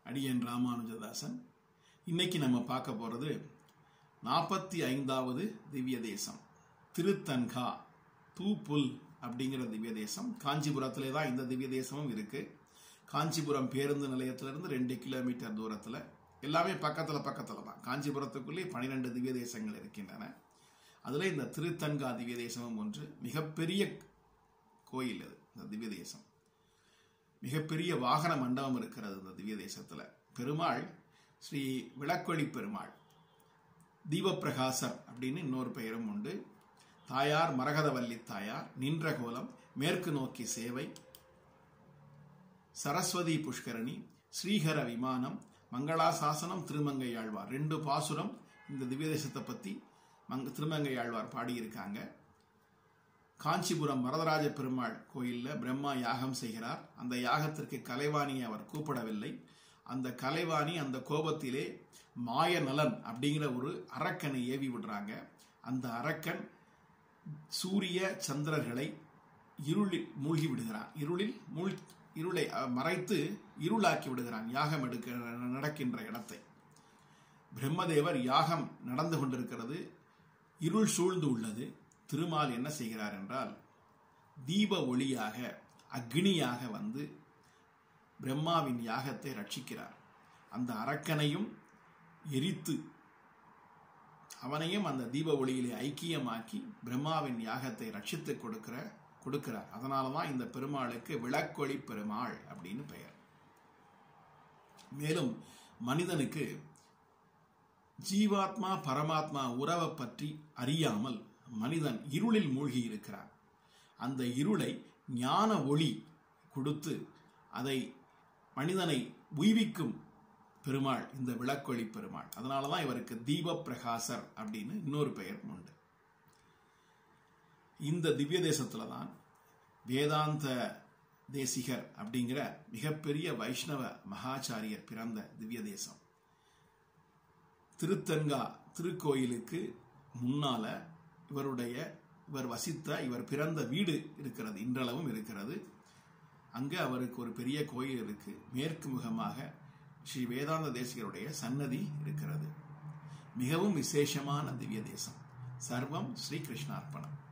அடியன் ராமானுஜதாசன் இன்னைக்கு நம்ம பார்க்க போறது நாற்பத்தி ஐந்தாவது திவ்ய தேசம் திருத்தன்கா தூப்புல் அப்படிங்கிற திவ்ய தேசம் காஞ்சிபுரத்திலே தான் இந்த திவ்ய தேசமும் இருக்கு காஞ்சிபுரம் பேருந்து நிலையத்திலிருந்து ரெண்டு கிலோமீட்டர் தூரத்தில் எல்லாமே பக்கத்தில் பக்கத்தில் தான் காஞ்சிபுரத்துக்குள்ளே பன்னிரெண்டு திவ்ய தேசங்கள் இருக்கின்றன அதில் இந்த திருத்தன்கா திவ்ய தேசமும் ஒன்று மிகப்பெரிய கோயில் அது இந்த திவ்ய தேசம் மிகப்பெரிய வாகன மண்டபம் இருக்கிறது இந்த திவ்ய தேசத்துல பெருமாள் ஸ்ரீ விளக்கொளி பெருமாள் தீபப்பிரகாசர் அப்படின்னு இன்னொரு பெயரும் உண்டு தாயார் மரகதவல்லி தாயார் நின்ற கோலம் மேற்கு நோக்கி சேவை சரஸ்வதி புஷ்கரணி ஸ்ரீஹர விமானம் மங்களாசாசனம் திருமங்கை ஆழ்வார் ரெண்டு பாசுரம் இந்த திவ்ய தேசத்தை பத்தி மங்க திருமங்கை ஆழ்வார் பாடியிருக்காங்க காஞ்சிபுரம் வரதராஜ பெருமாள் கோயிலில் பிரம்மா யாகம் செய்கிறார் அந்த யாகத்திற்கு கலைவாணியை அவர் கூப்பிடவில்லை அந்த கலைவாணி அந்த கோபத்திலே மாய நலன் அப்படிங்கிற ஒரு அரக்கனை ஏவி விடுறாங்க அந்த அரக்கன் சூரிய சந்திரர்களை இருளில் மூழ்கி விடுகிறான் இருளில் மூழ் இருளை மறைத்து இருளாக்கி விடுகிறான் யாகம் எடுக்க நடக்கின்ற இடத்தை பிரம்மதேவர் யாகம் நடந்து கொண்டிருக்கிறது இருள் சூழ்ந்து உள்ளது திருமால் என்ன செய்கிறார் என்றால் தீப ஒளியாக அக்னியாக வந்து பிரம்மாவின் யாகத்தை ரட்சிக்கிறார் அந்த அரக்கனையும் எரித்து அவனையும் அந்த தீப ஒளியிலே ஐக்கியமாக்கி பிரம்மாவின் யாகத்தை ரட்சித்து கொடுக்கிற கொடுக்கிறார் அதனால தான் இந்த பெருமாளுக்கு விளக்கொளி பெருமாள் அப்படின்னு பெயர் மேலும் மனிதனுக்கு ஜீவாத்மா பரமாத்மா உறவை பற்றி அறியாமல் மனிதன் இருளில் மூழ்கி இருக்கிறான் அந்த இருளை ஞான ஒளி கொடுத்து அதை மனிதனை உய்விக்கும் பெருமாள் இந்த விளக்கொளி பெருமாள் அதனால தான் இவருக்கு தீப பிரகாசர் அப்படின்னு இன்னொரு பெயர் உண்டு இந்த திவ்ய தேசத்துல தான் வேதாந்த தேசிகர் அப்படிங்கிற மிகப்பெரிய வைஷ்ணவ மகாச்சாரியர் பிறந்த திவ்ய தேசம் திருத்தன்கா திருக்கோயிலுக்கு முன்னால இவருடைய இவர் வசித்த இவர் பிறந்த வீடு இருக்கிறது இன்றளவும் இருக்கிறது அங்கே அவருக்கு ஒரு பெரிய கோயில் இருக்கு மேற்கு முகமாக ஸ்ரீ வேதாந்த தேசிகருடைய சன்னதி இருக்கிறது மிகவும் விசேஷமான திவ்ய தேசம் சர்வம் ஸ்ரீ கிருஷ்ணார்ப்பணம்